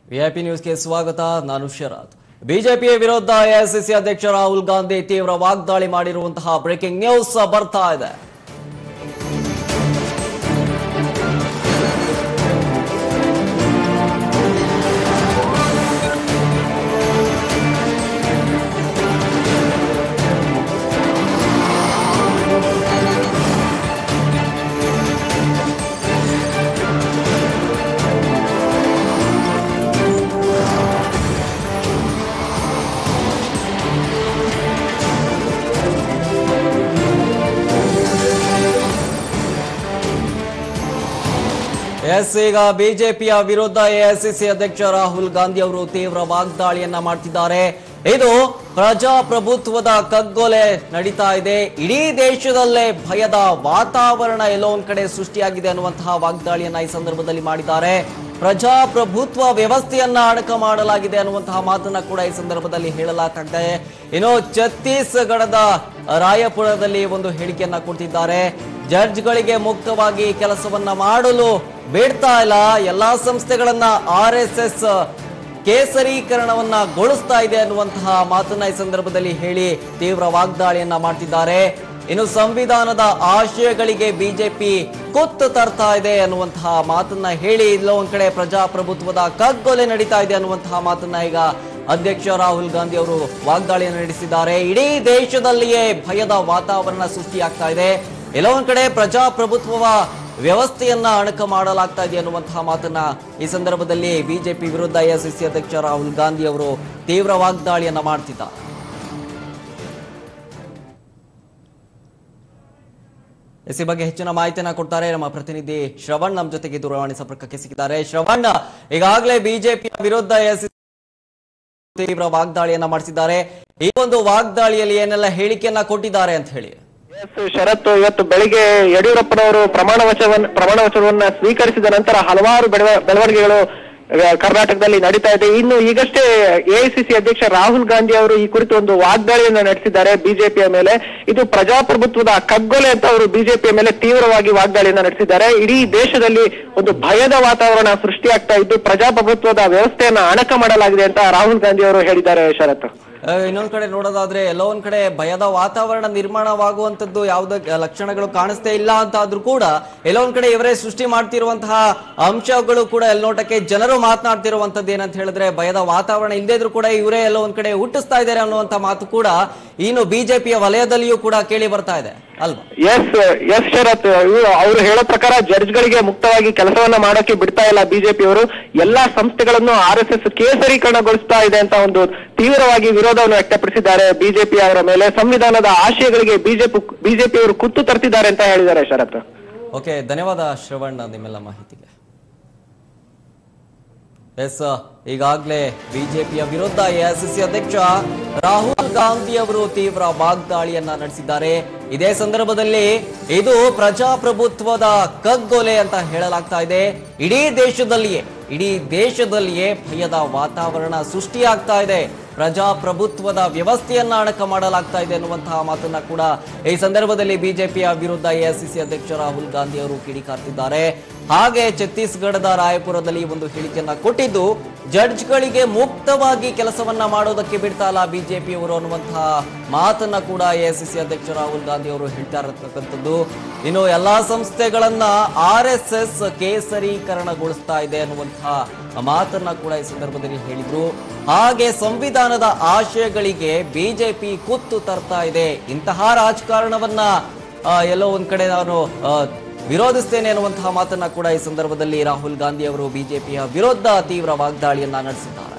VIP ನ್ಯೂಸ್ಗೆ ಸ್ವಾಗತ ನಾನು ಶರತ್ ಬಿಜೆಪಿ ವಿರುದ್ಧ ಎಐಸಿಸಿ ಅಧ್ಯಕ್ಷ ರಾಹುಲ್ ಗಾಂಧಿ ತೀವ್ರ ವಾಗ್ದಾಳಿ ಮಾಡಿರುವಂತಹ ಬ್ರೇಕಿಂಗ್ ನ್ಯೂಸ್ ಬರ್ತಾ ಇದೆ ಎಸ್ ಈಗ ಬಿಜೆಪಿಯ ವಿರುದ್ಧ ಎಐಸಿಸಿ ಅಧ್ಯಕ್ಷ ರಾಹುಲ್ ಗಾಂಧಿ ಅವರು ತೀವ್ರ ವಾಗ್ದಾಳಿಯನ್ನ ಮಾಡ್ತಿದ್ದಾರೆ ಇದು ಪ್ರಜಾಪ್ರಭುತ್ವದ ಕಗ್ಗೊಲೆ ನಡೀತಾ ಇದೆ ಇಡೀ ದೇಶದಲ್ಲೇ ಭಯದ ವಾತಾವರಣ ಎಲ್ಲೋ ಒಂದ್ ಕಡೆ ಸೃಷ್ಟಿಯಾಗಿದೆ ಅನ್ನುವಂತಹ ವಾಗ್ದಾಳಿಯನ್ನ ಈ ಸಂದರ್ಭದಲ್ಲಿ ಮಾಡಿದ್ದಾರೆ ಪ್ರಜಾಪ್ರಭುತ್ವ ವ್ಯವಸ್ಥೆಯನ್ನ ಅಡಕ ಮಾಡಲಾಗಿದೆ ಅನ್ನುವಂತಹ ಮಾತನ್ನ ಕೂಡ ಈ ಸಂದರ್ಭದಲ್ಲಿ ಹೇಳಲಾಗ್ತಾ ಇದೆ ಇನ್ನು ಛತ್ತೀಸ್ಗಢದ ರಾಯಪುರದಲ್ಲಿ ಒಂದು ಹೇಳಿಕೆಯನ್ನ ಕೊಡ್ತಿದ್ದಾರೆ ಜಡ್ಜ್ಗಳಿಗೆ ಮುಕ್ತವಾಗಿ ಕೆಲಸವನ್ನ ಮಾಡಲು ಬೇಡ್ತಾ ಇಲ್ಲ ಎಲ್ಲಾ ಸಂಸ್ಥೆಗಳನ್ನ ಆರ್ ಎಸ್ ಎಸ್ ಕೇಸರೀಕರಣವನ್ನ ಗೊಳಿಸ್ತಾ ಇದೆ ಅನ್ನುವಂತಹ ಮಾತನ್ನ ಈ ಸಂದರ್ಭದಲ್ಲಿ ಹೇಳಿ ತೀವ್ರ ವಾಗ್ದಾಳಿಯನ್ನ ಮಾಡ್ತಿದ್ದಾರೆ ಇನ್ನು ಸಂವಿಧಾನದ ಆಶಯಗಳಿಗೆ ಬಿಜೆಪಿ ಕುತ್ತು ತರ್ತಾ ಇದೆ ಅನ್ನುವಂತಹ ಮಾತನ್ನ ಹೇಳಿ ಇಲ್ಲೋ ಒಂದ್ ಕಡೆ ಪ್ರಜಾಪ್ರಭುತ್ವದ ಕಗ್ಗೊಲೆ ನಡೀತಾ ಇದೆ ಅನ್ನುವಂತಹ ಮಾತನ್ನ ಈಗ ಅಧ್ಯಕ್ಷ ರಾಹುಲ್ ಗಾಂಧಿ ಅವರು ವಾಗ್ದಾಳಿಯನ್ನು ನಡೆಸಿದ್ದಾರೆ ಇಡೀ ದೇಶದಲ್ಲಿಯೇ ಭಯದ ವಾತಾವರಣ ಸೃಷ್ಟಿಯಾಗ್ತಾ ಇದೆ ಎಲ್ಲೋ ಒಂದ್ ಕಡೆ ಪ್ರಜಾಪ್ರಭುತ್ವ ವ್ಯವಸ್ಥೆಯನ್ನ ಅಣಕ ಮಾಡಲಾಗ್ತಾ ಇದೆ ಅನ್ನುವಂತಹ ಮಾತನ್ನ ಈ ಸಂದರ್ಭದಲ್ಲಿ ಬಿಜೆಪಿ ವಿರುದ್ಧ ಎಐಸಿಸಿ ಅಧ್ಯಕ್ಷ ರಾಹುಲ್ ಗಾಂಧಿ ಅವರು ತೀವ್ರ ವಾಗ್ದಾಳಿಯನ್ನ ಮಾಡ್ತಿದ್ದಾರೆ ಎಸ್ ಈ ಬಗ್ಗೆ ಹೆಚ್ಚಿನ ಮಾಹಿತಿಯನ್ನ ಕೊಡ್ತಾರೆ ನಮ್ಮ ಪ್ರತಿನಿಧಿ ಶ್ರವಣ್ ನಮ್ಮ ಜೊತೆಗೆ ದೂರವಾಣಿ ಸಂಪರ್ಕಕ್ಕೆ ಸಿಕ್ಕಿದ್ದಾರೆ ಶ್ರವಣ್ ಈಗಾಗಲೇ ಬಿಜೆಪಿಯ ವಿರುದ್ಧ ಎಐಸಿಸಿ ತೀವ್ರ ವಾಗ್ದಾಳಿಯನ್ನ ಮಾಡಿಸಿದ್ದಾರೆ ಈ ಒಂದು ವಾಗ್ದಾಳಿಯಲ್ಲಿ ಏನೆಲ್ಲ ಹೇಳಿಕೆಯನ್ನ ಕೊಟ್ಟಿದ್ದಾರೆ ಅಂತ ಹೇಳಿ ಎಸ್ ಶರತ್ ಇವತ್ತು ಬೆಳಿಗ್ಗೆ ಯಡಿಯೂರಪ್ಪನವರು ಪ್ರಮಾಣ ವಚನ ಪ್ರಮಾಣ ವಚನವನ್ನ ಸ್ವೀಕರಿಸಿದ ನಂತರ ಹಲವಾರು ಬೆಳವ- ಬೆಳವಣಿಗೆಗಳು ಆ, ಕರ್ನಾಟಕದಲ್ಲಿ ನಡೀತಾ ಇದೆ ಇನ್ನು ಈಗಷ್ಟೇ ಎಐಸಿಸಿ ಅಧ್ಯಕ್ಷ ರಾಹುಲ್ ಗಾಂಧಿ ಅವರು ಈ ಕುರಿತು ಒಂದು ವಾಗ್ದಾಳಿಯನ್ನು ನಡೆಸಿದ್ದಾರೆ ಬಿಜೆಪಿಯ ಮೇಲೆ ಇದು ಪ್ರಜಾಪ್ರಭುತ್ವದ ಕಗ್ಗೊಲೆ ಅಂತ ಅವರು ಬಿಜೆಪಿಯ ಮೇಲೆ ತೀವ್ರವಾಗಿ ವಾಗ್ದಾಳಿಯನ್ನ ನಡೆಸಿದ್ದಾರೆ ಇಡೀ ದೇಶದಲ್ಲಿ ಒಂದು ಭಯದ ವಾತಾವರಣ ಸೃಷ್ಟಿಯಾಗ್ತಾ ಇದ್ದು ಪ್ರಜಾಪ್ರಭುತ್ವದ ವ್ಯವಸ್ಥೆಯನ್ನ ಅಣಕ ಮಾಡಲಾಗಿದೆ ಅಂತ ರಾಹುಲ್ ಗಾಂಧಿ ಅವರು ಹೇಳಿದ್ದಾರೆ ಶರತ್ ಆ, ಇನ್ನೊಂದ್ ಕಡೆ ನೋಡೋದಾದ್ರೆ ಎಲ್ಲೋ ಒಂದ್ ಕಡೆ ಭಯದ ವಾತಾವರಣ ನಿರ್ಮಾಣವಾಗುವಂತದ್ದು ಯಾವುದೇ ಲಕ್ಷಣಗಳು ಕಾಣಿಸ್ತೇ ಇಲ್ಲ ಅಂತ ಆದ್ರೂ ಕೂಡ ಎಲ್ಲೋ ಒಂದ್ ಕಡೆ ಇವರೇ ಸೃಷ್ಟಿ ಮಾಡ್ತಿರುವಂತಹ ಅಂಶಗಳು ಕೂಡ ಎಲ್ನೋಟಕ್ಕೆ ಜನರು ಮಾತನಾಡ್ತಿರುವಂತದ್ದು ಏನಂತ ಹೇಳಿದ್ರೆ ಭಯದ ವಾತಾವರಣ ಇಲ್ಲದೇ ಇದ್ರೂ ಕೂಡ ಇವರೇ ಎಲ್ಲೋ ಒಂದ್ ಕಡೆ ಹುಟ್ಟಿಸ್ತಾ ಇದ್ದಾರೆ ಅನ್ನುವಂತ ಮಾತು ಕೂಡ ಇನ್ನು ಬಿಜೆಪಿಯ ವಲಯದಲ್ಲಿಯೂ ಕೂಡ ಕೇಳಿ ಬರ್ತಾ ಇದೆ ಅಲ್ವಾ ಎಸ್ ಎಸ್ ಶರತ್ ಇವ್ರು ಅವರು ಹೇಳೋ ಪ್ರಕಾರ ಜಡ್ಜ್ಗಳಿಗೆ ಮುಕ್ತವಾಗಿ ಕೆಲಸವನ್ನ ಮಾಡೋಕೆ ಬಿಡ್ತಾ ಇಲ್ಲ ಬಿಜೆಪಿಯವರು ಎಲ್ಲಾ ಸಂಸ್ಥೆಗಳನ್ನು ಆರ್ ಎಸ್ ಎಸ್ ಕೇಸರೀಕರಣಗೊಳಿಸ್ತಾ ಇದೆ ಅಂತ ಒಂದು ತೀವ್ರವಾಗಿ ವಿರೋಧವನ್ನು ವ್ಯಕ್ತಪಡಿಸಿದ್ದಾರೆ ಬಿಜೆಪಿ ಅವರ ಮೇಲೆ ಸಂವಿಧಾನದ ಆಶಯಗಳಿಗೆ ಬಿಜೆಪಿ ಬಿಜೆಪಿಯವರು ಕುತ್ತು ತರ್ತಿದ್ದಾರೆ ಅಂತ ಹೇಳಿದ್ದಾರೆ ಶರತ್ ಓಕೆ ಧನ್ಯವಾದ ಶ್ರವಣ್ ನಿಮ್ಮೆಲ್ಲ ಮಾಹಿತಿಗೆ ಎಸ್ ಈಗಾಗಲೇ ಬಿಜೆಪಿಯ ವಿರುದ್ಧ ಎಐಸಿಸಿ ಅಧ್ಯಕ್ಷ ರಾಹುಲ್ ಗಾಂಧಿ ಅವರು ತೀವ್ರ ವಾಗ್ದಾಳಿಯನ್ನ ನಡೆಸಿದ್ದಾರೆ ಇದೇ ಸಂದರ್ಭದಲ್ಲಿ ಇದು ಪ್ರಜಾಪ್ರಭುತ್ವದ ಕಗ್ಗೊಲೆ ಅಂತ ಹೇಳಲಾಗ್ತಾ ಇದೆ ಇಡೀ ದೇಶದಲ್ಲಿಯೇ ಇಡೀ ದೇಶದಲ್ಲಿಯೇ ಭಯದ ವಾತಾವರಣ ಸೃಷ್ಟಿಯಾಗ್ತಾ ಇದೆ ಪ್ರಜಾಪ್ರಭುತ್ವದ ವ್ಯವಸ್ಥೆಯನ್ನ ಅಣಕ ಮಾಡಲಾಗ್ತಾ ಇದೆ ಅನ್ನುವಂತಹ ಮಾತನ್ನ ಕೂಡ ಈ ಸಂದರ್ಭದಲ್ಲಿ ಬಿಜೆಪಿಯ ವಿರುದ್ಧ ಎಐಸಿಸಿ ಅಧ್ಯಕ್ಷ ರಾಹುಲ್ ಗಾಂಧಿ ಅವರು ಕಿಡಿಕಾರ್ತಿದ್ದಾರೆ ಹಾಗೆ ಛತ್ತೀಸ್ಗಢದ ರಾಯಪುರದಲ್ಲಿ ಒಂದು ಹೇಳಿಕೆಯನ್ನ ಕೊಟ್ಟಿದ್ದು ಜಡ್ಜ್ಗಳಿಗೆ ಮುಕ್ತವಾಗಿ ಕೆಲಸವನ್ನ ಮಾಡೋದಕ್ಕೆ ಬಿಡ್ತಾ ಇಲ್ಲ ಬಿಜೆಪಿಯವರು ಅನ್ನುವಂತಹ ಮಾತನ್ನ ಕೂಡ ಎಐಸಿಸಿ ಅಧ್ಯಕ್ಷ ರಾಹುಲ್ ಗಾಂಧಿ ಅವರು ಹೇಳ್ತಾ ಇರತಕ್ಕಂಥದ್ದು ಇನ್ನು ಎಲ್ಲಾ ಸಂಸ್ಥೆಗಳನ್ನ ಆರ್ ಎಸ್ ಎಸ್ ಕೇಸರೀಕರಣಗೊಳಿಸ್ತಾ ಇದೆ ಅನ್ನುವಂತಹ ಮಾತನ್ನ ಕೂಡ ಈ ಸಂದರ್ಭದಲ್ಲಿ ಹೇಳಿದ್ರು ಹಾಗೆ ಸಂವಿಧಾನದ ಆಶಯಗಳಿಗೆ ಬಿಜೆಪಿ ಕುತ್ತು ತರ್ತಾ ಇದೆ ಇಂತಹ ರಾಜಕಾರಣವನ್ನ ಆ, ಎಲ್ಲೋ ಒಂದ್ ಕಡೆ ನಾನು ಆ, ವಿರೋಧಿಸ್ತೇನೆ ಅನ್ನುವಂತಹ ಮಾತನ್ನ ಕೂಡ ಈ ಸಂದರ್ಭದಲ್ಲಿ ರಾಹುಲ್ ಗಾಂಧಿ ಅವರು ಬಿಜೆಪಿಯ ವಿರುದ್ಧ ತೀವ್ರ ವಾಗ್ದಾಳಿಯನ್ನ ನಡೆಸಿದ್ದಾರೆ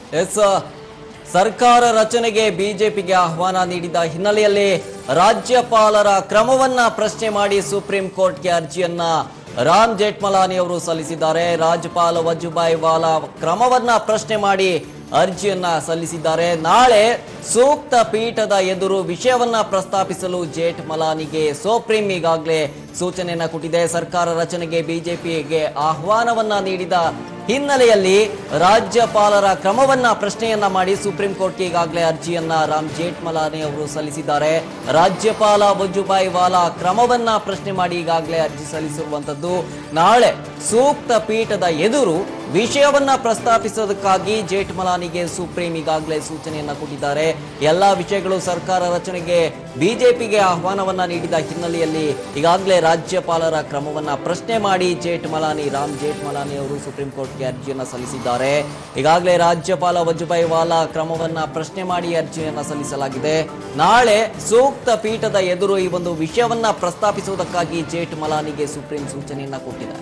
ಎಸ್ ಸರ್ಕಾರ ರಚನೆಗೆ ಬಿಜೆಪಿಗೆ ಆಹ್ವಾನ ನೀಡಿದ ಹಿನ್ನೆಲೆಯಲ್ಲಿ ರಾಜ್ಯಪಾಲರ ಕ್ರಮವನ್ನ ಪ್ರಶ್ನೆ ಮಾಡಿ ಸುಪ್ರೀಂ ಕೋರ್ಟ್ಗೆ ಅರ್ಜಿಯನ್ನ ರಾಮ್ ಜೇಠ್ಮಲಾನಿ ಅವರು ಸಲ್ಲಿಸಿದ್ದಾರೆ ರಾಜ್ಯಪಾಲ ವಜುಭಾಯಿ ವಾಲಾ ಕ್ರಮವನ್ನ ಪ್ರಶ್ನೆ ಮಾಡಿ ಅರ್ಜಿಯನ್ನ ಸಲ್ಲಿಸಿದ್ದಾರೆ ನಾಳೆ ಸೂಕ್ತ ಪೀಠದ ಎದುರು ವಿಷಯವನ್ನ ಪ್ರಸ್ತಾಪಿಸಲು ಜೇಠ್ ಮಲಾನಿಗೆ ಸುಪ್ರೀಂ ಈಗಾಗಲೇ ಸೂಚನೆಯನ್ನ ಕೊಟ್ಟಿದೆ ಸರ್ಕಾರ ರಚನೆಗೆ ಬಿಜೆಪಿಗೆ ಆಹ್ವಾನವನ್ನ ನೀಡಿದ ಹಿನ್ನೆಲೆಯಲ್ಲಿ ರಾಜ್ಯಪಾಲರ ಕ್ರಮವನ್ನ ಪ್ರಶ್ನೆಯನ್ನ ಮಾಡಿ ಸುಪ್ರೀಂ ಕೋರ್ಟ್ಗೆ ಈಗಾಗಲೇ ಅರ್ಜಿಯನ್ನ ರಾಮ್ ಜೇಠ್ಮಲಾನಿ ಅವರು ಸಲ್ಲಿಸಿದ್ದಾರೆ ರಾಜ್ಯಪಾಲ ವಜುಭಾಯಿ ವಾಲಾ ಕ್ರಮವನ್ನ ಪ್ರಶ್ನೆ ಮಾಡಿ ಈಗಾಗಲೇ ಅರ್ಜಿ ಸಲ್ಲಿಸಿರುವಂತದ್ದು ನಾಳೆ ಸೂಕ್ತ ಪೀಠದ ಎದುರು ವಿಷಯವನ್ನ ಪ್ರಸ್ತಾಪಿಸೋದಕ್ಕಾಗಿ ಜೇಠ್ಮಲಾನಿಗೆ ಸುಪ್ರೀಂ ಈಗಾಗಲೇ ಸೂಚನೆಯನ್ನ ಕೊಟ್ಟಿದ್ದಾರೆ ಎಲ್ಲಾ ವಿಷಯಗಳು ಸರ್ಕಾರ ರಚನೆಗೆ ಬಿಜೆಪಿಗೆ ಆಹ್ವಾನವನ್ನ ನೀಡಿದ ಹಿನ್ನೆಲೆಯಲ್ಲಿ ಈಗಾಗಲೇ ರಾಜ್ಯಪಾಲರ ಕ್ರಮವನ್ನ ಪ್ರಶ್ನೆ ಮಾಡಿ ಜೇಠ್ಮಲಾನಿ ರಾಮ್ ಜೇಠ್ಮಲಾನಿ ಅವರು ಸುಪ್ರೀಂ ಕೋರ್ಟ್ಗೆ ಅರ್ಜಿಯನ್ನ ಸಲ್ಲಿಸಿದ್ದಾರೆ ಈಗಾಗಲೇ ರಾಜ್ಯಪಾಲ ವಜುಭಾಯಿ ವಾಲಾ ಕ್ರಮವನ್ನ ಪ್ರಶ್ನೆ ಮಾಡಿ ಅರ್ಜಿಯನ್ನ ಸಲ್ಲಿಸಲಾಗಿದೆ ನಾಳೆ ಸೂಕ್ತ ಪೀಠದ ಎದುರು ಈ ಒಂದು ವಿಷಯವನ್ನ ಪ್ರಸ್ತಾಪಿಸುವುದಕ್ಕಾಗಿ ಜೇಠ್ಮಲಾನಿಗೆ ಸುಪ್ರೀಂ ಸೂಚನೆಯನ್ನ ಕೊಟ್ಟಿದ್ದಾರೆ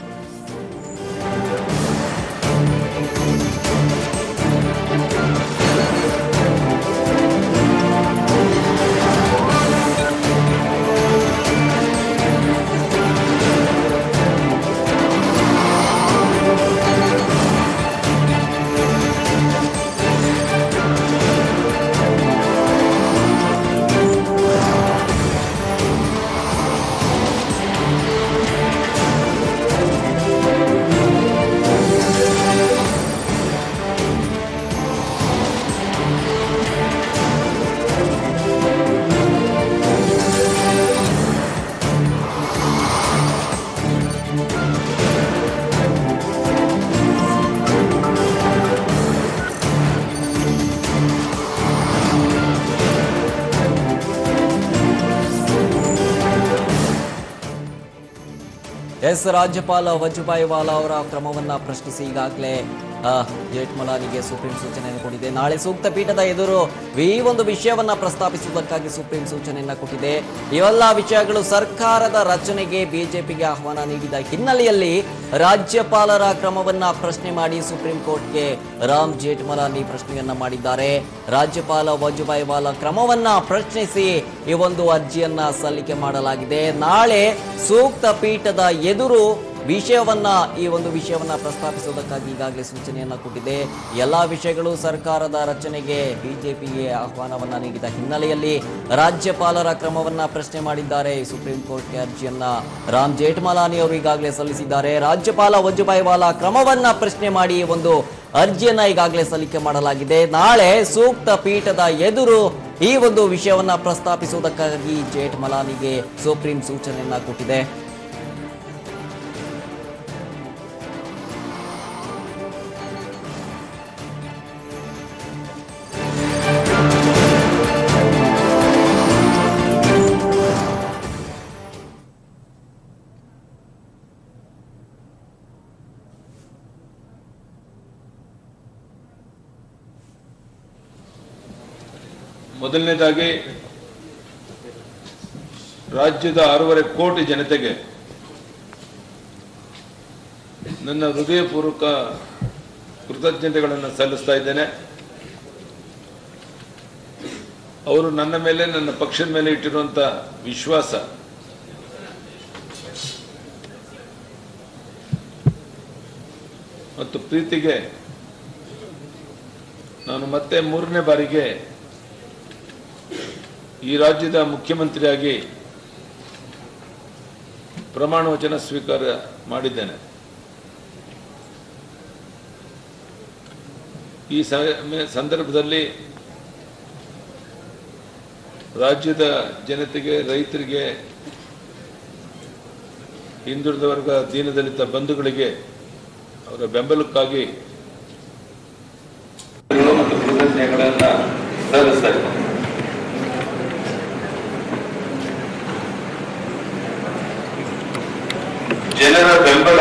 ಎಸ್ ರಾಜ್ಯಪಾಲ ವಜುಭಾಯಿ ವಾಲಾ ಅವರ ಕ್ರಮವನ್ನ ಪ್ರಶ್ನಿಸಿ ಈಗಾಗಲೇ ಆ, ಜೇಠ್ಮಲಾನಿಗೆ ಸುಪ್ರೀಂ ಸೂಚನೆಯನ್ನು ಕೊಟ್ಟಿದೆ ನಾಳೆ ಸೂಕ್ತ ಪೀಠದ ಎದುರು ಈ ಒಂದು ವಿಷಯವನ್ನ ಪ್ರಸ್ತಾಪಿಸುವುದಕ್ಕಾಗಿ ಸುಪ್ರೀಂ ಸೂಚನೆಯನ್ನ ಕೊಟ್ಟಿದೆ ಇವೆಲ್ಲ ವಿಷಯಗಳು ಸರ್ಕಾರದ ರಚನೆಗೆ ಬಿಜೆಪಿಗೆ ಆಹ್ವಾನ ನೀಡಿದ ಹಿನ್ನೆಲೆಯಲ್ಲಿ ರಾಜ್ಯಪಾಲರ ಕ್ರಮವನ್ನ ಪ್ರಶ್ನೆ ಮಾಡಿ ಸುಪ್ರೀಂ ಕೋರ್ಟ್ಗೆ ರಾಮ್ ಜೇಠ್ಮಲಾನಿ ಪ್ರಶ್ನೆಯನ್ನ ಮಾಡಿದ್ದಾರೆ ರಾಜ್ಯಪಾಲ ವಜುಭಾಯಿ ವಾಲಾ ಕ್ರಮವನ್ನ ಪ್ರಶ್ನಿಸಿ ಈ ಒಂದು ಅರ್ಜಿಯನ್ನ ಸಲ್ಲಿಕೆ ಮಾಡಲಾಗಿದೆ ನಾಳೆ ಸೂಕ್ತ ಪೀಠದ ಎದುರು ವಿಷಯವನ್ನ ಈ ಒಂದು ವಿಷಯವನ್ನ ಪ್ರಸ್ತಾಪಿಸುವುದಕ್ಕಾಗಿ ಈಗಾಗಲೇ ಸೂಚನೆಯನ್ನ ಕೊಟ್ಟಿದೆ ಎಲ್ಲಾ ವಿಷಯಗಳು ಸರ್ಕಾರದ ರಚನೆಗೆ ಬಿಜೆಪಿಗೆ ಆಹ್ವಾನವನ್ನ ನೀಡಿದ ಹಿನ್ನೆಲೆಯಲ್ಲಿ ರಾಜ್ಯಪಾಲರ ಕ್ರಮವನ್ನ ಪ್ರಶ್ನೆ ಮಾಡಿದ್ದಾರೆ ಸುಪ್ರೀಂ ಕೋರ್ಟ್ಗೆ ಅರ್ಜಿಯನ್ನ ರಾಮ್ ಜೇಠ್ಮಲಾನಿ ಅವರು ಈಗಾಗಲೇ ಸಲ್ಲಿಸಿದ್ದಾರೆ ರಾಜ್ಯಪಾಲ ವಜುಭಾಯಿ ವಾಲಾ ಕ್ರಮವನ್ನ ಪ್ರಶ್ನೆ ಮಾಡಿ ಈ ಒಂದು ಅರ್ಜಿಯನ್ನ ಈಗಾಗಲೇ ಸಲ್ಲಿಕೆ ಮಾಡಲಾಗಿದೆ ನಾಳೆ ಸೂಕ್ತ ಪೀಠದ ಎದುರು ಈ ಒಂದು ವಿಷಯವನ್ನ ಪ್ರಸ್ತಾಪಿಸುವುದಕ್ಕಾಗಿ ಜೇಠ್ಮಲಾನಿಗೆ ಸುಪ್ರೀಂ ಸೂಚನೆಯನ್ನ ಕೊಟ್ಟಿದೆ ಮೊದಲನೇದಾಗಿ ರಾಜ್ಯದ ಆರೂವರೆ ಕೋಟಿ ಜನತೆಗೆ ನನ್ನ ಹೃದಯಪೂರ್ವಕ ಕೃತಜ್ಞತೆಗಳನ್ನು ಸಲ್ಲಿಸ್ತಾ ಇದ್ದೇನೆ ಅವರು ನನ್ನ ಮೇಲೆ ನನ್ನ ಪಕ್ಷದ ಮೇಲೆ ಇಟ್ಟಿರುವಂತ ವಿಶ್ವಾಸ ಮತ್ತು ಪ್ರೀತಿಗೆ ನಾನು ಮತ್ತೆ ಮೂರನೇ ಬಾರಿಗೆ ಈ ರಾಜ್ಯದ ಮುಖ್ಯಮಂತ್ರಿಯಾಗಿ ಪ್ರಮಾಣ ವಚನ ಸ್ವೀಕಾರ ಮಾಡಿದ್ದೇನೆ ಈ ಸ- ಸಂದರ್ಭದಲ್ಲಿ ರಾಜ್ಯದ ಜನತೆಗೆ ರೈತರಿಗೆ ಹಿಂದುಳಿದ ವರ್ಗ ದೀನದಲಿತ ಬಂಧುಗಳಿಗೆ ಅವರ ಬೆಂಬಲಕ್ಕಾಗಿ ಮತ್ತು ಕೃತಜ್ಞತೆಗಳನ್ನ ಸಲ್ಲಿಸ್ತಾ ಇದ್ದೇನೆ ಜನರ ಬೆಂಬಲ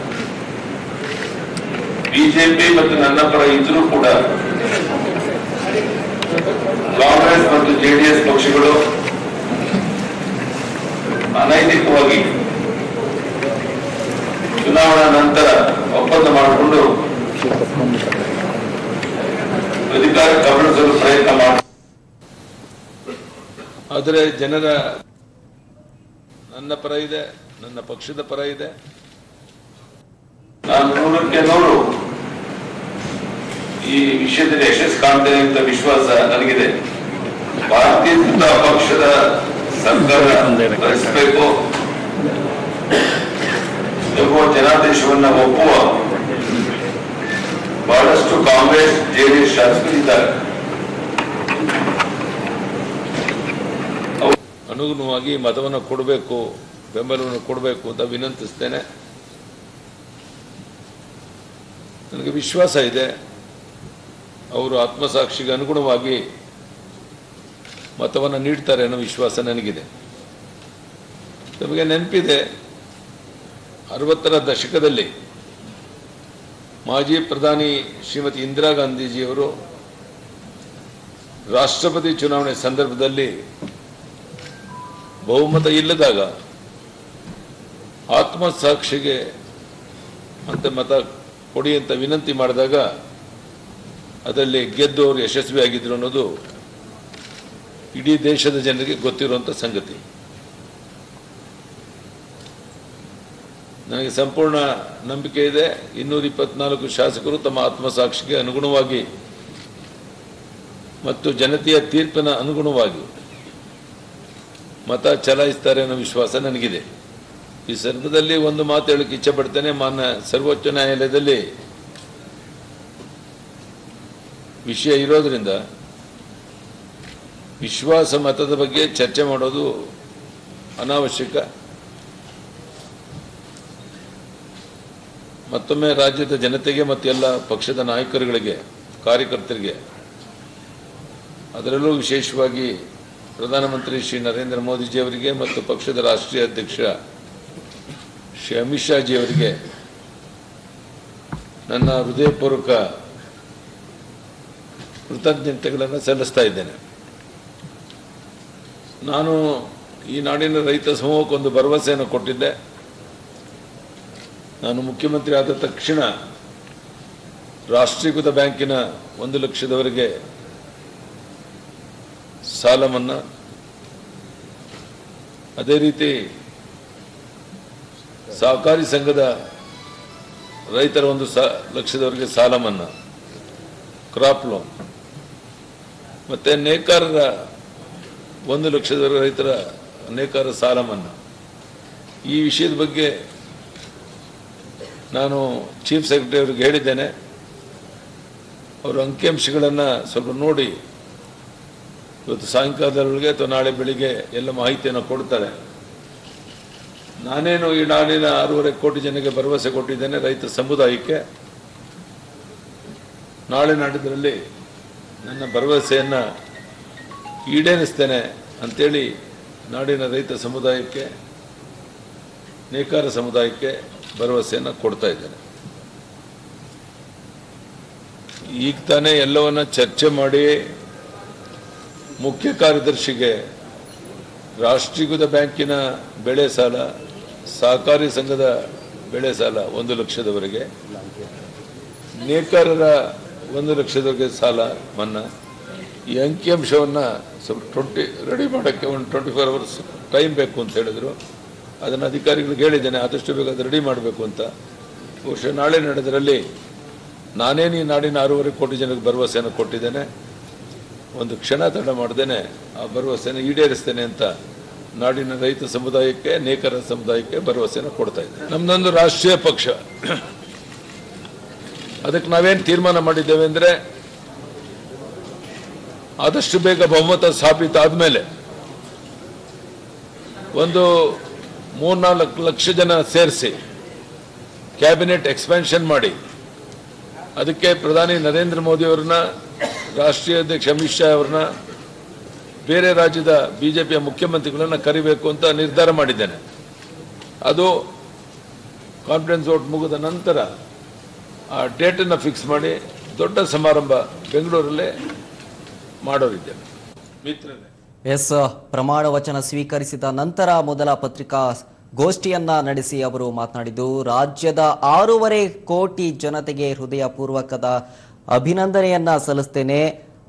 ಬಿಜೆಪಿ ಮತ್ತು ನನ್ನ ಪರ ಇದ್ರೂ ಕೂಡ ಕಾಂಗ್ರೆಸ್ ಮತ್ತು ಜೆಡಿಎಸ್ ಪಕ್ಷಗಳು ಅನೈತಿಕವಾಗಿ ಚುನಾವಣಾ ನಂತರ ಒಪ್ಪಂದ ಮಾಡಿಕೊಂಡು ಅಧಿಕಾರ ಕಬಳಿಸಲು ಪ್ರಯತ್ನ ಮಾಡಿ ಆದರೆ ಜನರ ನನ್ನ ಪರ ಇದೆ ನನ್ನ ಪಕ್ಷದ ಪರ ಇದೆ ನಾನು ನೂರಕ್ಕೆ ನೂರು ಈ ವಿಷಯದಲ್ಲಿ ಯಶಸ್ಸು ಕಾಣ್ತೇನೆ ಅಂತ ವಿಶ್ವಾಸ ನನಗಿದೆ ಭಾರತೀಯ ಜನತಾ ಪಕ್ಷದ ಸರ್ಕಾರ ರಚಿಸಬೇಕು ಎಂಬುವ ಜನಾದೇಶವನ್ನ ಒಪ್ಪುವ ಬಹಳಷ್ಟು ಕಾಂಗ್ರೆಸ್ ಜೆಡಿಎಸ್ ಶಾಸಕರಿದ್ದಾರೆ ಅನುಗುಣವಾಗಿ ಮತವನ್ನು ಕೊಡಬೇಕು ಬೆಂಬಲವನ್ನು ಕೊಡಬೇಕು ಅಂತ ವಿನಂತಿಸ್ತೇನೆ ನನಗೆ ವಿಶ್ವಾಸ ಇದೆ ಅವರು ಆತ್ಮಸಾಕ್ಷಿಗೆ ಅನುಗುಣವಾಗಿ ಮತವನ್ನು ನೀಡ್ತಾರೆ ಅನ್ನೋ ವಿಶ್ವಾಸ ನನಗಿದೆ ನಮಗೆ ನೆನಪಿದೆ ಅರವತ್ತರ ದಶಕದಲ್ಲಿ ಮಾಜಿ ಪ್ರಧಾನಿ ಶ್ರೀಮತಿ ಇಂದಿರಾ ಗಾಂಧೀಜಿಯವರು ರಾಷ್ಟ್ರಪತಿ ಚುನಾವಣೆ ಸಂದರ್ಭದಲ್ಲಿ ಬಹುಮತ ಇಲ್ಲದಾಗ ಆತ್ಮಸಾಕ್ಷಿಗೆ ಅಂತ ಮತ ಕೊಡಿ ಅಂತ ವಿನಂತಿ ಮಾಡಿದಾಗ ಅದರಲ್ಲಿ ಗೆದ್ದು ಅವರು ಯಶಸ್ವಿಯಾಗಿದ್ರು ಅನ್ನೋದು ಇಡೀ ದೇಶದ ಜನರಿಗೆ ಗೊತ್ತಿರುವಂಥ ಸಂಗತಿ ನನಗೆ ಸಂಪೂರ್ಣ ನಂಬಿಕೆ ಇದೆ ಇನ್ನೂರ ಇಪ್ಪತ್ನಾಲ್ಕು ಶಾಸಕರು ತಮ್ಮ ಆತ್ಮಸಾಕ್ಷಿಗೆ ಅನುಗುಣವಾಗಿ ಮತ್ತು ಜನತೆಯ ತೀರ್ಪಿನ ಅನುಗುಣವಾಗಿ ಮತ ಚಲಾಯಿಸ್ತಾರೆ ಅನ್ನೋ ವಿಶ್ವಾಸ ನನಗಿದೆ ಈ ಸಂದರ್ಭದಲ್ಲಿ ಒಂದು ಮಾತು ಹೇಳಕ್ಕೆ ಇಚ್ಛೆ ಪಡ್ತೇನೆ ಮಾನ್ಯ ಸರ್ವೋಚ್ಚ ನ್ಯಾಯಾಲಯದಲ್ಲಿ ವಿಷಯ ಇರೋದ್ರಿಂದ ವಿಶ್ವಾಸ ಮತದ ಬಗ್ಗೆ ಚರ್ಚೆ ಮಾಡೋದು ಅನಾವಶ್ಯಕ ಮತ್ತೊಮ್ಮೆ ರಾಜ್ಯದ ಜನತೆಗೆ ಮತ್ತು ಎಲ್ಲ ಪಕ್ಷದ ನಾಯಕರುಗಳಿಗೆ ಕಾರ್ಯಕರ್ತರಿಗೆ ಅದರಲ್ಲೂ ವಿಶೇಷವಾಗಿ ಪ್ರಧಾನಮಂತ್ರಿ ಶ್ರೀ ನರೇಂದ್ರ ಮೋದಿಜಿಯವರಿಗೆ ಮತ್ತು ಪಕ್ಷದ ರಾಷ್ಟ್ರೀಯ ಅಧ್ಯಕ್ಷ ಶ್ರೀ ಅಮಿತ್ ಶಾಜಿ ಅವರಿಗೆ ನನ್ನ ಹೃದಯಪೂರ್ವಕ ಕೃತಜ್ಞತೆಗಳನ್ನು ಸಲ್ಲಿಸ್ತಾ ಇದ್ದೇನೆ ನಾನು ಈ ನಾಡಿನ ರೈತ ಸಮೂಹಕ್ಕೆ ಒಂದು ಭರವಸೆಯನ್ನು ಕೊಟ್ಟಿದ್ದೆ ನಾನು ಮುಖ್ಯಮಂತ್ರಿ ಆದ ತಕ್ಷಣ ರಾಷ್ಟ್ರೀಕೃತ ಬ್ಯಾಂಕಿನ ಒಂದು ಲಕ್ಷದವರೆಗೆ ಸಾಲ ಮನ್ನಾ ಅದೇ ರೀತಿ ಸಹಕಾರಿ ಸಂಘದ ರೈತರ ಒಂದು ಸ ಲಕ್ಷದವರೆಗೆ ಸಾಲ ಮನ್ನಾ ಕ್ರಾಪ್ ಲೋನ್ ಮತ್ತೆ ನೇಕಾರರ ಒಂದು ಲಕ್ಷದವರೆಗೆ ರೈತರ ನೇಕಾರ ಸಾಲ ಮನ್ನಾ ಈ ವಿಷಯದ ಬಗ್ಗೆ ನಾನು ಚೀಫ್ ಸೆಕ್ರೆಟರಿ ಅವರಿಗೆ ಹೇಳಿದ್ದೇನೆ ಅವರು ಅಂಕಿಅಂಶಗಳನ್ನು ಸ್ವಲ್ಪ ನೋಡಿ ಇವತ್ತು ಸಾಯಂಕಾಲದೊಳಗೆ ಅಥವಾ ನಾಳೆ ಬೆಳಿಗ್ಗೆ ಎಲ್ಲ ಮಾಹಿತಿಯನ್ನು ಕೊಡ್ತಾರೆ ನಾನೇನು ಈ ನಾಡಿನ ಆರೂವರೆ ಕೋಟಿ ಜನಕ್ಕೆ ಭರವಸೆ ಕೊಟ್ಟಿದ್ದೇನೆ ರೈತ ಸಮುದಾಯಕ್ಕೆ ನಾಳೆ ನಾಡಿದ್ರಲ್ಲಿ ನನ್ನ ಭರವಸೆಯನ್ನು ಈಡೇರಿಸ್ತೇನೆ ಅಂತೇಳಿ ನಾಡಿನ ರೈತ ಸಮುದಾಯಕ್ಕೆ ನೇಕಾರ ಸಮುದಾಯಕ್ಕೆ ಭರವಸೆಯನ್ನು ಕೊಡ್ತಾ ಇದ್ದೇನೆ ಈಗ ತಾನೇ ಎಲ್ಲವನ್ನ ಚರ್ಚೆ ಮಾಡಿ ಮುಖ್ಯ ಕಾರ್ಯದರ್ಶಿಗೆ ರಾಷ್ಟ್ರೀಕೃತ ಬ್ಯಾಂಕಿನ ಬೆಳೆ ಸಾಲ ಸಹಕಾರಿ ಸಂಘದ ಬೆಳೆ ಸಾಲ ಒಂದು ಲಕ್ಷದವರೆಗೆ ನೇಕಾರರ ಒಂದು ಲಕ್ಷದವರೆಗೆ ಸಾಲ ಮನ್ನಾ ಈ ಅಂಕಿಅಂಶವನ್ನು ಸ್ವಲ್ಪ ಟ್ವೆಂಟಿ ರೆಡಿ ಮಾಡೋಕ್ಕೆ ಒಂದು ಟ್ವೆಂಟಿ ಫೋರ್ ಅವರ್ಸ್ ಟೈಮ್ ಬೇಕು ಅಂತ ಹೇಳಿದರು ಅದನ್ನು ಅಧಿಕಾರಿಗಳಿಗೆ ಹೇಳಿದ್ದೇನೆ ಆದಷ್ಟು ಬೇಗ ಅದು ರೆಡಿ ಮಾಡಬೇಕು ಅಂತ ಬಹುಶಃ ನಾಳೆ ನಡೆದರಲ್ಲಿ ನಾನೇನು ಈ ನಾಡಿನ ಆರೂವರೆ ಕೋಟಿ ಜನಕ್ಕೆ ಭರವಸೆಯನ್ನು ಕೊಟ್ಟಿದ್ದೇನೆ ಒಂದು ಕ್ಷಣ ತಡ ಮಾಡ್ದೇನೆ ಆ ಭರವಸೆಯನ್ನು ಈಡೇರಿಸ್ತೇನೆ ಅಂತ ನಾಡಿನ ರೈತ ಸಮುದಾಯಕ್ಕೆ ನೇಕಾರ ಸಮುದಾಯಕ್ಕೆ ಭರವಸೆಯನ್ನು ಕೊಡ್ತಾ ಇದ್ದೇನೆ ನಮ್ದೊಂದು ರಾಷ್ಟ್ರೀಯ ಪಕ್ಷ ಅದಕ್ಕೆ ನಾವೇನು ತೀರ್ಮಾನ ಮಾಡಿದ್ದೇವೆ ಅಂದರೆ ಆದಷ್ಟು ಬೇಗ ಬಹುಮತ ಸಾಬೀತಾದ್ಮೇಲೆ ಒಂದು ಮೂರ್ನಾಲ್ಕು ಲಕ್ಷ ಜನ ಸೇರಿಸಿ ಕ್ಯಾಬಿನೆಟ್ ಎಕ್ಸ್ಪ್ಯಾನ್ಷನ್ ಮಾಡಿ ಅದಕ್ಕೆ ಪ್ರಧಾನಿ ನರೇಂದ್ರ ಮೋದಿ ಅವ್ರನ್ನ ರಾಷ್ಟ್ರೀಯ ಅಧ್ಯಕ್ಷ ಅಮಿತ್ ಶಾ ಅವ್ರನ್ನ ಬೇರೆ ರಾಜ್ಯದ ಬಿಜೆಪಿಯ ಮುಖ್ಯಮಂತ್ರಿಗಳನ್ನ ಕರಿಬೇಕು ಅಂತ ನಿರ್ಧಾರ ಮಾಡಿದ್ದೇನೆ ಅದು ಕಾನ್ಫಿಡೆನ್ಸ್ ವೋಟ್ ಮುಗಿದ ನಂತರ ಆ ಡೇಟನ್ನು ಫಿಕ್ಸ್ ಮಾಡಿ ದೊಡ್ಡ ಸಮಾರಂಭ ಬೆಂಗಳೂರಲ್ಲೇ ಮಾಡೋರಿದ್ದೇನೆ ಮಿತ್ರರೇ ಎಸ್ ಪ್ರಮಾಣ ವಚನ ಸ್ವೀಕರಿಸಿದ ನಂತರ ಮೊದಲ ಪತ್ರಿಕಾ ಗೋಷ್ಠಿಯನ್ನ ನಡೆಸಿ ಅವರು ಮಾತನಾಡಿದ್ದು ರಾಜ್ಯದ ಆರೂವರೆ ಕೋಟಿ ಜನತೆಗೆ ಹೃದಯಪೂರ್ವಕದ ಅಭಿನಂದನೆಯನ್ನ ಸಲ್ಲಿಸ್ತೇನೆ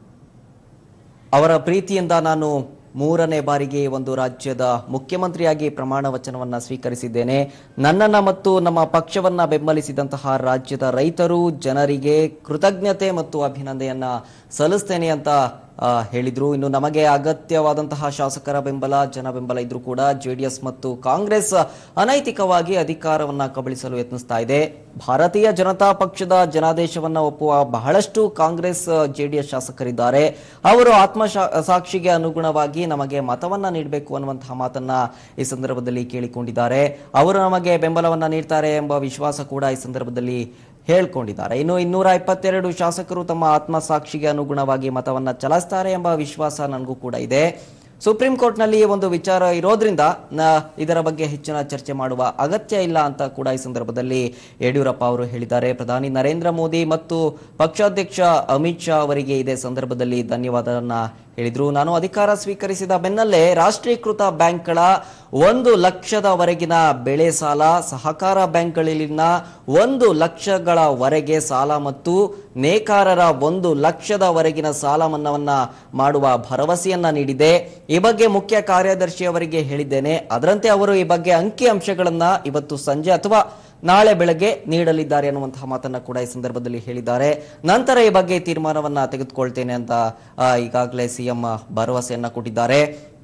ಅವರ ಪ್ರೀತಿಯಿಂದ ನಾನು ಮೂರನೇ ಬಾರಿಗೆ ಒಂದು ರಾಜ್ಯದ ಮುಖ್ಯಮಂತ್ರಿಯಾಗಿ ಪ್ರಮಾಣ ವಚನವನ್ನ ಸ್ವೀಕರಿಸಿದ್ದೇನೆ ನನ್ನನ್ನ ಮತ್ತು ನಮ್ಮ ಪಕ್ಷವನ್ನ ಬೆಂಬಲಿಸಿದಂತಹ ರಾಜ್ಯದ ರೈತರು ಜನರಿಗೆ ಕೃತಜ್ಞತೆ ಮತ್ತು ಅಭಿನಂದನೆಯನ್ನ ಸಲ್ಲಿಸ್ತೇನೆ ಅಂತ ಆ, ಹೇಳಿದ್ರು ಇನ್ನು ನಮಗೆ ಅಗತ್ಯವಾದಂತಹ ಶಾಸಕರ ಬೆಂಬಲ ಜನ ಬೆಂಬಲ ಇದ್ರೂ ಕೂಡ ಜೆಡಿಎಸ್ ಮತ್ತು ಕಾಂಗ್ರೆಸ್ ಅನೈತಿಕವಾಗಿ ಅಧಿಕಾರವನ್ನ ಕಬಳಿಸಲು ಯತ್ನಿಸ್ತಾ ಇದೆ ಭಾರತೀಯ ಜನತಾ ಪಕ್ಷದ ಜನಾದೇಶವನ್ನ ಒಪ್ಪುವ ಬಹಳಷ್ಟು ಕಾಂಗ್ರೆಸ್ ಜೆಡಿಎಸ್ ಶಾಸಕರಿದ್ದಾರೆ ಅವರು ಆತ್ಮ ಸಾಕ್ಷಿಗೆ ಅನುಗುಣವಾಗಿ ನಮಗೆ ಮತವನ್ನ ನೀಡಬೇಕು ಅನ್ನುವಂತಹ ಮಾತನ್ನ ಈ ಸಂದರ್ಭದಲ್ಲಿ ಕೇಳಿಕೊಂಡಿದ್ದಾರೆ ಅವರು ನಮಗೆ ಬೆಂಬಲವನ್ನ ನೀಡ್ತಾರೆ ಎಂಬ ವಿಶ್ವಾಸ ಕೂಡ ಈ ಸಂದರ್ಭದಲ್ಲಿ ಹೇಳ್ಕೊಂಡಿದ್ದಾರೆ ಇನ್ನು ಇನ್ನೂರ ಇಪ್ಪತ್ತೆರಡು ಶಾಸಕರು ತಮ್ಮ ಆತ್ಮಸಾಕ್ಷಿಗೆ ಅನುಗುಣವಾಗಿ ಮತವನ್ನ ಚಲಾಯಿಸ್ತಾರೆ ಎಂಬ ವಿಶ್ವಾಸ ನನಗೂ ಕೂಡ ಇದೆ ಸುಪ್ರೀಂ ಕೋರ್ಟ್ನಲ್ಲಿ ಈ ಒಂದು ವಿಚಾರ ಇರೋದ್ರಿಂದ ನ- ಇದರ ಬಗ್ಗೆ ಹೆಚ್ಚಿನ ಚರ್ಚೆ ಮಾಡುವ ಅಗತ್ಯ ಇಲ್ಲ ಅಂತ ಕೂಡ ಈ ಸಂದರ್ಭದಲ್ಲಿ ಯಡಿಯೂರಪ್ಪ ಅವರು ಹೇಳಿದ್ದಾರೆ ಪ್ರಧಾನಿ ನರೇಂದ್ರ ಮೋದಿ ಮತ್ತು ಪಕ್ಷಾಧ್ಯಕ್ಷ ಅಮಿತ್ ಶಾ ಅವರಿಗೆ ಇದೇ ಸಂದರ್ಭದಲ್ಲಿ ಧನ್ಯವಾದವನ್ನ ಹೇಳಿದ್ರು ನಾನು ಅಧಿಕಾರ ಸ್ವೀಕರಿಸಿದ ಬೆನ್ನಲ್ಲೇ ರಾಷ್ಟ್ರೀಕೃತ ಬ್ಯಾಂಕ್ಗಳ ಒಂದು ಲಕ್ಷದವರೆಗಿನ ಬೆಳೆ ಸಾಲ ಸಹಕಾರ ಬ್ಯಾಂಕ್ಗಳಲ್ಲಿನ ಒಂದು ಲಕ್ಷಗಳವರೆಗೆ ಸಾಲ ಮತ್ತು ನೇಕಾರರ ಒಂದು ಲಕ್ಷದವರೆಗಿನ ಸಾಲ ಮನ್ನಾವನ್ನ ಮಾಡುವ ಭರವಸೆಯನ್ನ ನೀಡಿದೆ ಈ ಬಗ್ಗೆ ಮುಖ್ಯ ಕಾರ್ಯದರ್ಶಿ ಅವರಿಗೆ ಹೇಳಿದ್ದೇನೆ ಅದರಂತೆ ಅವರು ಈ ಬಗ್ಗೆ ಅಂಕಿ ಅಂಶಗಳನ್ನ ಇವತ್ತು ಸಂಜೆ ಅಥವಾ ನಾಳೆ ಬೆಳಗ್ಗೆ ನೀಡಲಿದ್ದಾರೆ ಅನ್ನುವಂತಹ ಮಾತನ್ನ ಕೂಡ ಈ ಸಂದರ್ಭದಲ್ಲಿ ಹೇಳಿದ್ದಾರೆ ನಂತರ ಈ ಬಗ್ಗೆ ತೀರ್ಮಾನವನ್ನ ತೆಗೆದುಕೊಳ್ತೇನೆ ಅಂತ ಆ, ಈಗಾಗಲೇ ಸಿಎಂ ಭರವಸೆಯನ್ನ ಕೊಟ್ಟಿದ್ದಾರೆ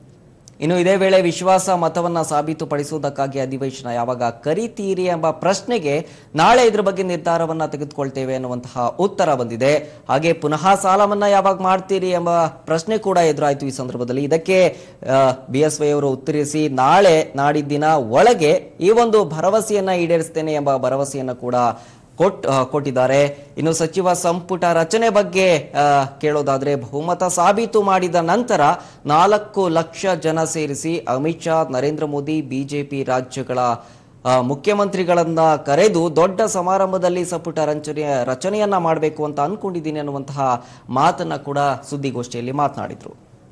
ಇನ್ನು ಇದೇ ವೇಳೆ ವಿಶ್ವಾಸ ಮತವನ್ನ ಸಾಬೀತುಪಡಿಸುವುದಕ್ಕಾಗಿ ಅಧಿವೇಶನ ಯಾವಾಗ ಕರೀತೀರಿ ಎಂಬ ಪ್ರಶ್ನೆಗೆ ನಾಳೆ ಇದ್ರ ಬಗ್ಗೆ ನಿರ್ಧಾರವನ್ನ ತೆಗೆದುಕೊಳ್ತೇವೆ ಅನ್ನುವಂತಹ ಉತ್ತರ ಬಂದಿದೆ ಹಾಗೆ ಪುನಃ ಸಾಲ ಮನ್ನಾ ಯಾವಾಗ ಮಾಡ್ತೀರಿ ಎಂಬ ಪ್ರಶ್ನೆ ಕೂಡ ಎದುರಾಯಿತು ಈ ಸಂದರ್ಭದಲ್ಲಿ ಇದಕ್ಕೆ ಬಿ ಎಸ್ ವೈ ಅವರು ಉತ್ತರಿಸಿ ನಾಳೆ ನಾಡಿದ್ದಿನ ಒಳಗೆ ಈ ಒಂದು ಭರವಸೆಯನ್ನ ಈಡೇರಿಸ್ತೇನೆ ಎಂಬ ಭರವಸೆಯನ್ನ ಕೂಡ ಕೊಟ್ ಆ, ಕೊಟ್ಟಿದ್ದಾರೆ ಇನ್ನು ಸಚಿವ ಸಂಪುಟ ರಚನೆ ಬಗ್ಗೆ ಆ, ಕೇಳೋದಾದ್ರೆ ಬಹುಮತ ಸಾಬೀತು ಮಾಡಿದ ನಂತರ ನಾಲ್ಕು ಲಕ್ಷ ಜನ ಸೇರಿಸಿ ಅಮಿತ್ ಶಾ ನರೇಂದ್ರ ಮೋದಿ ಬಿಜೆಪಿ ರಾಜ್ಯಗಳ ಆ, ಮುಖ್ಯಮಂತ್ರಿಗಳನ್ನ ಕರೆದು ದೊಡ್ಡ ಸಮಾರಂಭದಲ್ಲಿ ಸಂಪುಟ ರಚನೆ ರಚನೆಯನ್ನ ಮಾಡಬೇಕು ಅಂತ ಅನ್ಕೊಂಡಿದ್ದೀನಿ ಅನ್ನುವಂತಹ ಮಾತನ್ನ ಕೂಡ ಸುದ್ದಿಗೋಷ್ಠಿಯಲ್ಲಿ ಮಾತನಾಡಿದ್ರು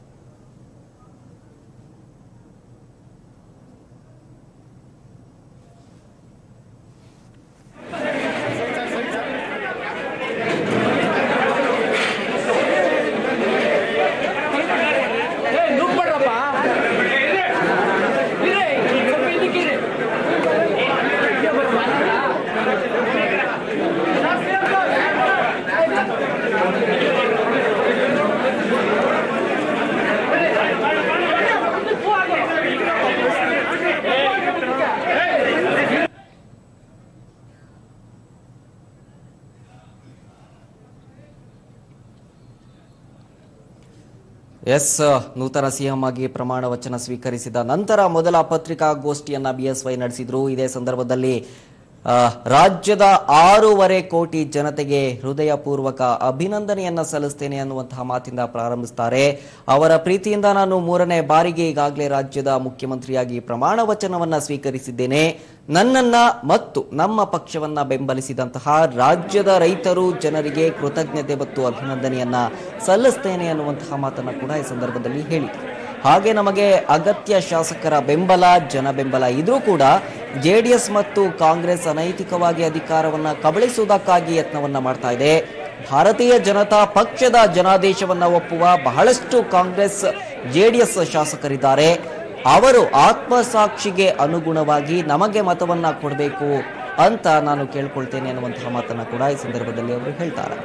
ಎಸ್ ನೂತನ ಸಿಎಂ ಆಗಿ ಪ್ರಮಾಣ ವಚನ ಸ್ವೀಕರಿಸಿದ ನಂತರ ಮೊದಲ ಪತ್ರಿಕಾಗೋಷ್ಠಿಯನ್ನ ಬಿಎಸ್ವೈ ನಡೆಸಿದ್ರು ಇದೇ ಸಂದರ್ಭದಲ್ಲಿ ಆ, ರಾಜ್ಯದ ಆರೂವರೆ ಕೋಟಿ ಜನತೆಗೆ ಹೃದಯಪೂರ್ವಕ ಅಭಿನಂದನೆಯನ್ನ ಸಲ್ಲಿಸ್ತೇನೆ ಅನ್ನುವಂತಹ ಮಾತಿಂದ ಪ್ರಾರಂಭಿಸ್ತಾರೆ ಅವರ ಪ್ರೀತಿಯಿಂದ ನಾನು ಮೂರನೇ ಬಾರಿಗೆ ಈಗಾಗಲೇ ರಾಜ್ಯದ ಮುಖ್ಯಮಂತ್ರಿಯಾಗಿ ಪ್ರಮಾಣ ವಚನವನ್ನ ಸ್ವೀಕರಿಸಿದ್ದೇನೆ ನನ್ನನ್ನ ಮತ್ತು ನಮ್ಮ ಪಕ್ಷವನ್ನ ಬೆಂಬಲಿಸಿದಂತಹ ರಾಜ್ಯದ ರೈತರು ಜನರಿಗೆ ಕೃತಜ್ಞತೆ ಮತ್ತು ಅಭಿನಂದನೆಯನ್ನ ಸಲ್ಲಿಸ್ತೇನೆ ಅನ್ನುವಂತಹ ಮಾತನ್ನ ಕೂಡ ಈ ಸಂದರ್ಭದಲ್ಲಿ ಹೇಳಿದರು ಹಾಗೆ ನಮಗೆ ಅಗತ್ಯ ಶಾಸಕರ ಬೆಂಬಲ ಜನ ಬೆಂಬಲ ಇದ್ರೂ ಕೂಡ ಜೆಡಿಎಸ್ ಮತ್ತು ಕಾಂಗ್ರೆಸ್ ಅನೈತಿಕವಾಗಿ ಅಧಿಕಾರವನ್ನ ಕಬಳಿಸುವುದಕ್ಕಾಗಿ ಯತ್ನವನ್ನ ಮಾಡ್ತಾ ಇದೆ ಭಾರತೀಯ ಜನತಾ ಪಕ್ಷದ ಜನಾದೇಶವನ್ನ ಒಪ್ಪುವ ಬಹಳಷ್ಟು ಕಾಂಗ್ರೆಸ್ ಜೆಡಿಎಸ್ ಶಾಸಕರಿದ್ದಾರೆ ಅವರು ಆತ್ಮಸಾಕ್ಷಿಗೆ ಅನುಗುಣವಾಗಿ ನಮಗೆ ಮತವನ್ನ ಕೊಡಬೇಕು ಅಂತ ನಾನು ಕೇಳ್ಕೊಳ್ತೇನೆ ಅನ್ನುವಂತಹ ಮಾತನ್ನ ಕೂಡ ಈ ಸಂದರ್ಭದಲ್ಲಿ ಅವರು ಹೇಳ್ತಾರೆ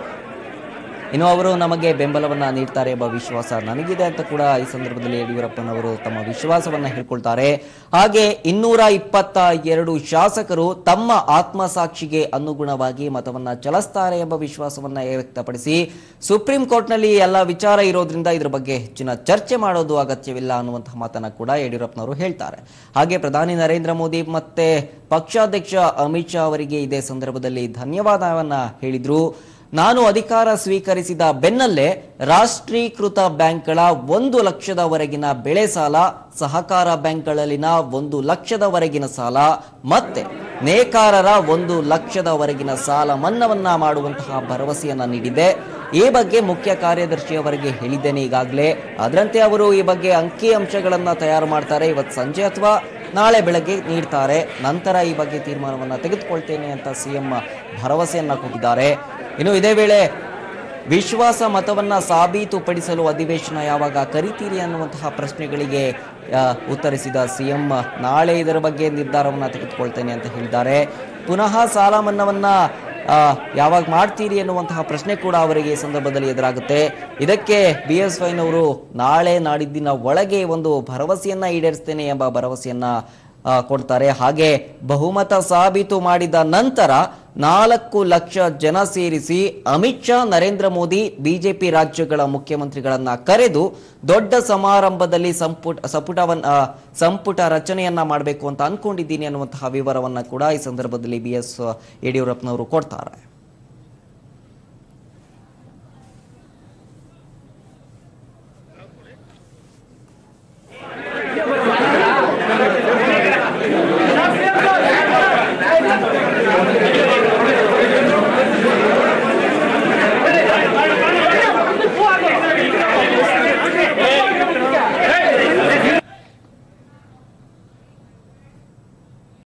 ಇನ್ನು ಅವರು ನಮಗೆ ಬೆಂಬಲವನ್ನ ನೀಡ್ತಾರೆ ಎಂಬ ವಿಶ್ವಾಸ ನನಗಿದೆ ಅಂತ ಕೂಡ ಈ ಸಂದರ್ಭದಲ್ಲಿ ಯಡಿಯೂರಪ್ಪನವರು ತಮ್ಮ ವಿಶ್ವಾಸವನ್ನ ಹೇಳ್ಕೊಳ್ತಾರೆ ಹಾಗೆ ಇನ್ನೂರ ಇಪ್ಪತ್ತ ಎರಡು ಶಾಸಕರು ತಮ್ಮ ಆತ್ಮಸಾಕ್ಷಿಗೆ ಅನುಗುಣವಾಗಿ ಮತವನ್ನ ಚಲಿಸ್ತಾರೆ ಎಂಬ ವಿಶ್ವಾಸವನ್ನ ವ್ಯಕ್ತಪಡಿಸಿ ಸುಪ್ರೀಂ ಕೋರ್ಟ್ನಲ್ಲಿ ಎಲ್ಲ ವಿಚಾರ ಇರೋದ್ರಿಂದ ಇದ್ರ ಬಗ್ಗೆ ಹೆಚ್ಚಿನ ಚರ್ಚೆ ಮಾಡೋದು ಅಗತ್ಯವಿಲ್ಲ ಅನ್ನುವಂತಹ ಮಾತನ್ನ ಕೂಡ ಯಡಿಯೂರಪ್ಪನವರು ಹೇಳ್ತಾರೆ ಹಾಗೆ ಪ್ರಧಾನಿ ನರೇಂದ್ರ ಮೋದಿ ಮತ್ತೆ ಪಕ್ಷಾಧ್ಯಕ್ಷ ಅಮಿತ್ ಶಾ ಅವರಿಗೆ ಇದೇ ಸಂದರ್ಭದಲ್ಲಿ ಧನ್ಯವಾದವನ್ನ ಹೇಳಿದ್ರು ನಾನು ಅಧಿಕಾರ ಸ್ವೀಕರಿಸಿದ ಬೆನ್ನಲ್ಲೇ ರಾಷ್ಟ್ರೀಕೃತ ಬ್ಯಾಂಕ್ಗಳ ಒಂದು ಲಕ್ಷದವರೆಗಿನ ಬೆಳೆ ಸಾಲ ಸಹಕಾರ ಬ್ಯಾಂಕ್ಗಳಲ್ಲಿನ ಒಂದು ಲಕ್ಷದವರೆಗಿನ ಸಾಲ ಮತ್ತೆ ನೇಕಾರರ ಒಂದು ಲಕ್ಷದವರೆಗಿನ ಸಾಲ ಮನ್ನವನ್ನ ಮಾಡುವಂತಹ ಭರವಸೆಯನ್ನ ನೀಡಿದೆ ಈ ಬಗ್ಗೆ ಮುಖ್ಯ ಕಾರ್ಯದರ್ಶಿ ಅವರಿಗೆ ಹೇಳಿದ್ದೇನೆ ಈಗಾಗಲೇ ಅದರಂತೆ ಅವರು ಈ ಬಗ್ಗೆ ಅಂಕಿ ಅಂಶಗಳನ್ನ ತಯಾರು ಮಾಡ್ತಾರೆ ಇವತ್ತು ಸಂಜೆ ಅಥವಾ ನಾಳೆ ಬೆಳಗ್ಗೆ ನೀಡ್ತಾರೆ ನಂತರ ಈ ಬಗ್ಗೆ ತೀರ್ಮಾನವನ್ನ ತೆಗೆದುಕೊಳ್ತೇನೆ ಅಂತ ಸಿಎಂ ಭರವಸೆಯನ್ನ ಕೊಟ್ಟಿದ್ದಾರೆ ಇನ್ನು ಇದೇ ವೇಳೆ ವಿಶ್ವಾಸ ಮತವನ್ನ ಸಾಬೀತುಪಡಿಸಲು ಅಧಿವೇಶನ ಯಾವಾಗ ಕರಿತೀರಿ ಅನ್ನುವಂತಹ ಪ್ರಶ್ನೆಗಳಿಗೆ ಆ, ಉತ್ತರಿಸಿದ ಸಿಎಂ ನಾಳೆ ಇದರ ಬಗ್ಗೆ ನಿರ್ಧಾರವನ್ನ ತೆಗೆದುಕೊಳ್ತೇನೆ ಅಂತ ಹೇಳಿದ್ದಾರೆ ಪುನಃ ಸಾಲ ಮನ್ನಾವನ್ನ ಆ, ಯಾವಾಗ ಮಾಡ್ತೀರಿ ಎನ್ನುವಂತಹ ಪ್ರಶ್ನೆ ಕೂಡ ಅವರಿಗೆ ಈ ಸಂದರ್ಭದಲ್ಲಿ ಎದುರಾಗುತ್ತೆ ಇದಕ್ಕೆ ಬಿ ಎಸ್ ವೈನವರು ನಾಳೆ ನಾಡಿದ್ದಿನ ಒಳಗೆ ಒಂದು ಭರವಸೆಯನ್ನ ಈಡೇರಿಸ್ತೇನೆ ಎಂಬ ಭರವಸೆಯನ್ನ ಆ, ಕೊಡ್ತಾರೆ ಹಾಗೆ ಬಹುಮತ ಸಾಬೀತು ಮಾಡಿದ ನಂತರ ನಾಲ್ಕು ಲಕ್ಷ ಜನ ಸೇರಿಸಿ ಅಮಿತ್ ಶಾ ನರೇಂದ್ರ ಮೋದಿ ಬಿಜೆಪಿ ರಾಜ್ಯಗಳ ಮುಖ್ಯಮಂತ್ರಿಗಳನ್ನ ಕರೆದು ದೊಡ್ಡ ಸಮಾರಂಭದಲ್ಲಿ ಸಂಪುಟ ಸಂಪುಟವನ್ನ ಆ, ಸಂಪುಟ ರಚನೆಯನ್ನ ಮಾಡಬೇಕು ಅಂತ ಅನ್ಕೊಂಡಿದ್ದೀನಿ ಅನ್ನುವಂತಹ ವಿವರವನ್ನ ಕೂಡ ಈ ಸಂದರ್ಭದಲ್ಲಿ ಬಿ ಎಸ್ ಯಡಿಯೂರಪ್ಪನವರು ಕೊಡ್ತಾರೆ